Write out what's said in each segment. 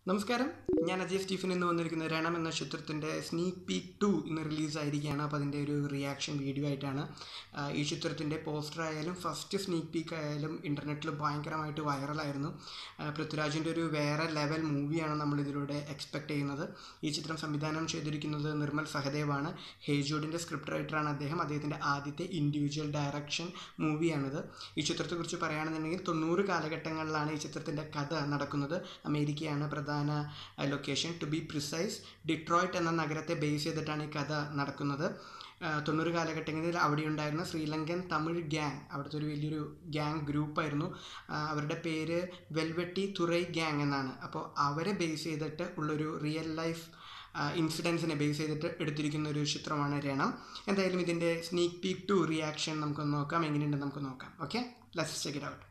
നമസ്കാരം ഞാൻ അജയ് സ്റ്റീഫൻ ഇന്ന് വന്നിരിക്കുന്ന രണം എന്ന ചിത്രത്തിൻ്റെ സ്നീക്ക് പീക്ക് ടു ഇന്ന് റിലീസായിരിക്കുകയാണ് അപ്പോൾ അതിൻ്റെ ഒരു റിയാക്ഷൻ വീഡിയോ ആയിട്ടാണ് ആ, ഈ ചിത്രത്തിൻ്റെ പോസ്റ്റർ ആയാലും ഫസ്റ്റ് സ്നീക്ക് പീക്ക് ആയാലും ഇൻ്റർനെറ്റിൽ ഭയങ്കരമായിട്ട് വൈറലായിരുന്നു ആ, പൃഥ്വിരാജിൻ്റെ ഒരു വേറെ ലെവൽ മൂവിയാണ് നമ്മൾ ഇതിലൂടെ എക്സ്പെക്ട് ചെയ്യുന്നത് ഈ ചിത്രം സംവിധാനം ചെയ്തിരിക്കുന്നത് നിർമ്മൽ സഹദേവാണ് ഹേജോഡിൻ്റെ സ്ക്രിപ്റ്റ് റൈറ്ററാണ് അദ്ദേഹം അദ്ദേഹത്തിൻ്റെ ആദ്യത്തെ ഇൻഡിവിജ്വൽ ഡയറക്ഷൻ മൂവിയാണിത് ഈ ചിത്രത്തെക്കുറിച്ച് പറയുകയാണെന്നുണ്ടെങ്കിൽ തൊണ്ണൂറ് കാലഘട്ടങ്ങളിലാണ് ഈ ചിത്രത്തിൻ്റെ കഥ നടക്കുന്നത് അമേരിക്കയാണ് പ്രധാന location to be precise Detroit എന്ന നഗരത്തെ ബേസ് ചെയ്തിട്ടാണ് ഈ കഥ നടക്കുന്നത് ആ, തൊണ്ണൂറ് കാലഘട്ടങ്ങളിൽ അവിടെ ഉണ്ടായിരുന്ന ശ്രീലങ്കൻ തമിഴ് ഗ്യാങ് അവിടുത്തെ ഒരു വലിയൊരു ഗ്യാങ് ഗ്രൂപ്പായിരുന്നു ആ, അവരുടെ പേര് വെൽവെട്ടി തുറൈ ഗ്യാങ് എന്നാണ് അപ്പോൾ അവരെ ബേസ് ചെയ്തിട്ട് ഉള്ളൊരു റിയൽ ലൈഫ് ഇൻസിഡൻസിനെ ബേസ് ചെയ്തിട്ട് എടുത്തിരിക്കുന്ന ഒരു ചിത്രമാണ് രണം എന്തായാലും ഇതിൻ്റെ സ്നീക്ക് പീക്ക് ടു റിയാക്ഷൻ നമുക്കൊന്ന് നോക്കാം എങ്ങനെയുണ്ടെന്ന് നമുക്ക് നോക്കാം okay let's check it out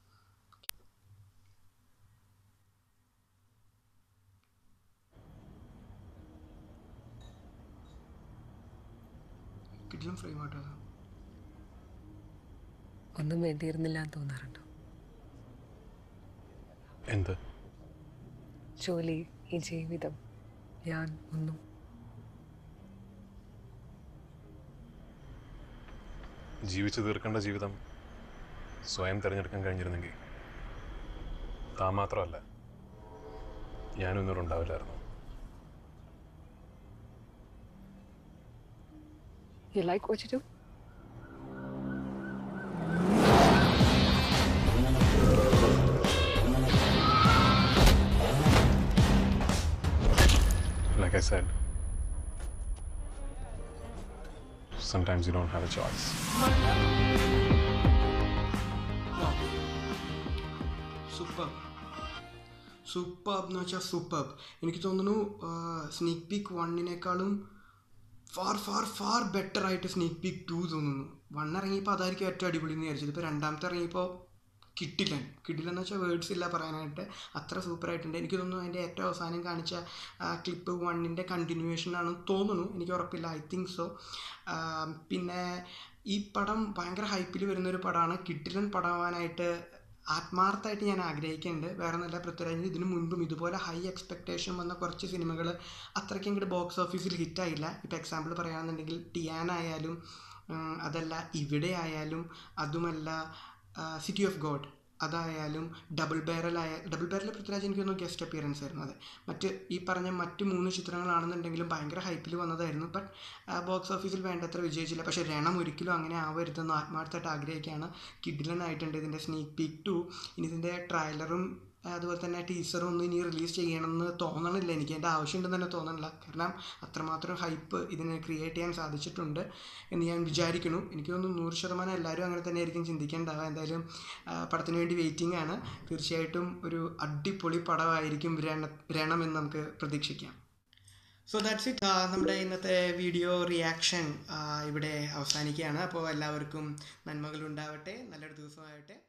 കിട്ടിലും ഫ്രെയിം ആട്ടോ അത്. ഒന്നും വേണ്ടിയിരുന്നില്ല എന്ന് തോന്നാറുണ്ടോ എന്ത് ജോലി ഈ ജീവിതം ഞാൻ ഒന്നും ജീവിച്ചു തീർക്കേണ്ട ജീവിതം സ്വയം തിരഞ്ഞെടുക്കാൻ കഴിഞ്ഞിരുന്നെങ്കിൽ താൻ മാത്രമല്ല ഞാനും ഇന്നോട് ഉണ്ടാവില്ലായിരുന്നു you like what you do Like I said, sometimes you don't have a choice. Super super എന്ന് വെച്ചാൽ സൂപ്പർ എനിക്ക് തോന്നുന്നു സ്നീക്ക് പീക്ക് വണ്ണിനേക്കാളും ഫാർ ഫാർ ഫാർ ബെറ്റർ ആയിട്ട് സ്നീക്ക് പീക്ക് ടു തോന്നുന്നു വൺ ഇറങ്ങിയപ്പോൾ അതായിരിക്കും ഏറ്റവും അടിപൊളി എന്ന് വിചാരിച്ചത് ഇപ്പോൾ രണ്ടാമത്തെ ഇറങ്ങിയപ്പോൾ കിട്ടില്ല കിട്ടില്ല എന്ന് വെച്ചാൽ വേർഡ്സ് ഇല്ല പറയാനായിട്ട് അത്ര സൂപ്പർ ആയിട്ടുണ്ട് എനിക്ക് തോന്നുന്നു അതിൻ്റെ ഏറ്റവും അവസാനം കാണിച്ച ക്ലിപ്പ് വണ്ണിൻ്റെ കണ്ടിന്യൂവേഷൻ ആണെന്ന് തോന്നുന്നു എനിക്ക് ഉറപ്പില്ല ഐ തിങ്ക് സോ പിന്നെ ഈ പടം ഭയങ്കര ഹൈപ്പിൽ വരുന്നൊരു പടമാണ് കിട്ടിലൻ പടമാവാനായിട്ട് ആത്മാർത്ഥമായിട്ട് ഞാൻ ആഗ്രഹിക്കുന്നുണ്ട് വേറെ നല്ല പൃഥ്വിരാജിന് ഇതിനു മുൻപും ഇതുപോലെ ഹൈ എക്സ്പെക്റ്റേഷൻ വന്ന കുറച്ച് സിനിമകൾ അത്രയ്ക്ക് ഇങ്ങോട്ട് ബോക്സ് ഓഫീസിൽ ഹിറ്റായില്ല ഇപ്പോൾ എക്സാമ്പിൾ പറയുകയാണെന്നുണ്ടെങ്കിൽ ടിയാൻ ആയാലും ഉം, അതല്ല ഇവിടെ ആയാലും അതുമല്ല സിറ്റി ഓഫ് ഗോഡ് അതായാലും ഡബിൾ ബാരൽ ആയ ഡബിൾ ബാരൽ പൃഥ്വിരാജ് എനിക്ക് തോന്നുന്നു ഗസ്റ്റ് അപ്പിയറൻസ് ആയിരുന്നു അതെ മറ്റ് ഈ പറഞ്ഞ മറ്റ് മൂന്ന് ചിത്രങ്ങളാണെന്നുണ്ടെങ്കിലും ഭയങ്കര ഹൈപ്പിൽ വന്നതായിരുന്നു ബട്ട് ബോക്സ് ഓഫീസിൽ വേണ്ടത്ര വിജയിച്ചില്ല പക്ഷേ രണം ഒരിക്കലും അങ്ങനെ ആവരുതെന്ന് ആത്മാർത്ഥമായിട്ട് ആഗ്രഹിക്കുകയാണ് കിഡിലനായിട്ടുണ്ട് ഇതിൻ്റെ സ്നീക്ക് പീക്ക് ടു ഇനി ഇതിൻ്റെ ട്രailer-ഉം അതുപോലെ തന്നെ ടീസറും ഒന്നും ഇനി റിലീസ് ചെയ്യണമെന്ന് തോന്നണില്ല എനിക്ക് എൻ്റെ ആവശ്യമുണ്ടെന്ന് തന്നെ തോന്നണില്ല കാരണം അത്രമാത്രം ഹൈപ്പ് ഇതിന് ക്രിയേറ്റ് ചെയ്യാൻ സാധിച്ചിട്ടുണ്ട് എന്ന് ഞാൻ വിചാരിക്കുന്നു എനിക്ക് തോന്നുന്നു നൂറ് ശതമാനം എല്ലാവരും അങ്ങനെ തന്നെ ആയിരിക്കും ചിന്തിക്കേണ്ടാവുക എന്തായാലും ആ, പടത്തിന് വേണ്ടി വെയിറ്റിംഗ് ആണ് തീർച്ചയായിട്ടും ഒരു അടിപൊളി പടമായിരിക്കും രണ രണം എന്ന് നമുക്ക് പ്രതീക്ഷിക്കാം സോ ദാറ്റ്സ് ഇറ്റ് നമ്മുടെ ഇന്നത്തെ വീഡിയോ റിയാക്ഷൻ ഇവിടെ അവസാനിക്കുകയാണ് അപ്പോൾ എല്ലാവർക്കും നന്മകൾ ഉണ്ടാവട്ടെ നല്ലൊരു ദിവസമാവട്ടെ